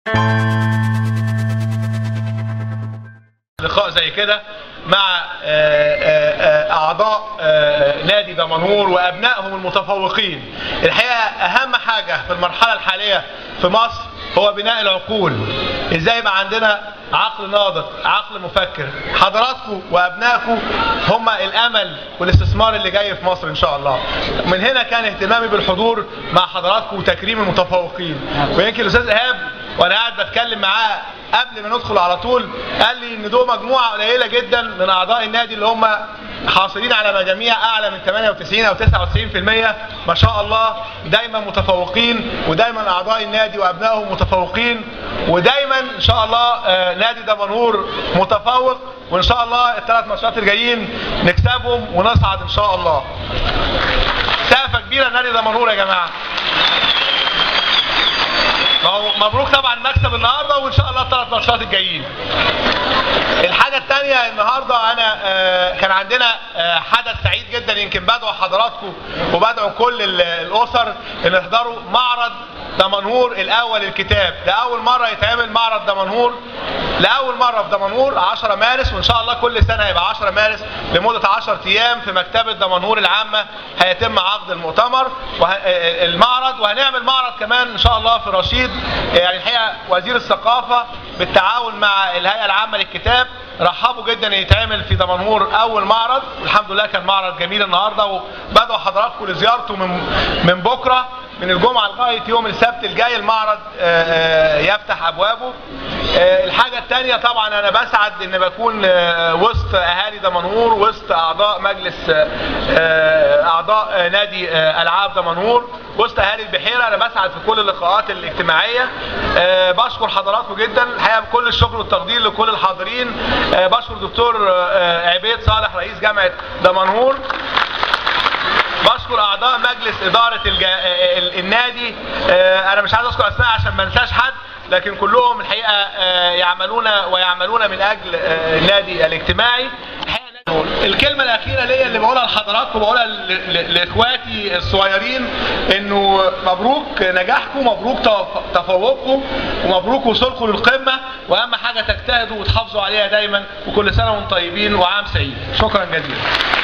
لقاء زي كده مع آه، آه، آه، اعضاء آه، نادي دمنهور وابنائهم المتفوقين الحقيقه اهم حاجه في المرحله الحاليه في مصر هو بناء العقول ازاي يبقى عندنا عقل ناضج عقل مفكر حضراتكم وابنائكم هم الامل والاستثمار اللي جاي في مصر ان شاء الله من هنا كان اهتمامي بالحضور مع حضراتكم وتكريم المتفوقين ويمكن الاستاذ ايهاب وانا قاعد بتكلم معاه قبل ما ندخل على طول قال لي ان دول مجموعه قليله جدا من اعضاء النادي اللي هم حاصلين على مجاميع اعلى من 98 او 99% ما شاء الله دايما متفوقين ودايما اعضاء النادي وابنائهم متفوقين ودايما ان شاء الله آه، نادي دمنهور متفوق وان شاء الله الثلاث ماتشات الجايين نكسبهم ونصعد ان شاء الله. سقفه كبيره لنادي دمنهور يا جماعه. ما هو مبروك طبعا مكسب النهارده وان شاء الله الثلاث ماتشات الجايين. الحاجة الثانية النهاردة أنا آه، كان عندنا آه، حدث سعيد جدا يمكن بدعو حضراتكم وبدعو كل ال- الأسر إن يحضروا معرض دمنهور الأول الكتاب، ده أول مرة يتعمل معرض دمنهور لأول مرة في دمنهور 10 مارس وإن شاء الله كل سنة هيبقى 10 مارس لمدة 10 أيام في مكتبة دمنهور العامة هيتم عقد المؤتمر وه... آه، المعرض وهنعمل معرض كمان إن شاء الله في رشيد يعني الحقيقة وزير الثقافة بالتعاون مع الهيئة العامة للكتاب رحبوا جدا ان يتعمل في دمنهور اول معرض والحمد لله كان معرض جميل النهارده وبدعو حضراتكم لزيارته من من بكره من الجمعه لغايه يوم السبت الجاي المعرض آه، آه، يفتح ابوابه آه، الحاجه الثانيه طبعا انا بسعد ان بكون آه، وسط اهالي دمنهور وسط اعضاء مجلس آه، آه، اعضاء آه، نادي آه، العاب دمنهور وسط اهالي البحيره انا بسعد في كل اللقاءات الاجتماعيه آه، بشكر حضراتكم جدا الحقيقه بكل الشكر والتقدير لكل الحاضرين آه، بشكر دكتور آه، عبيد صالح رئيس جامعه دمنهور بشكر اعضاء مجلس اداره الجا... ال- النادي آه، انا مش عايز اذكر اسماء عشان ما انساش حد لكن كلهم الحقيقه آه، يعملون ويعملون من اجل آه، النادي الاجتماعي الحقيقة الكلمة الأخيرة ليا اللي بقولها لحضراتكم بقولها ل- ل- لإخواتي الصغيرين إنه مبروك نجاحكم مبروك تف- تفوقكم ومبروك وصولكم للقمة وأهم حاجة تجتهدوا وتحافظوا عليها دايما وكل سنة وأنتم طيبين وعام سعيد شكرا جزيلا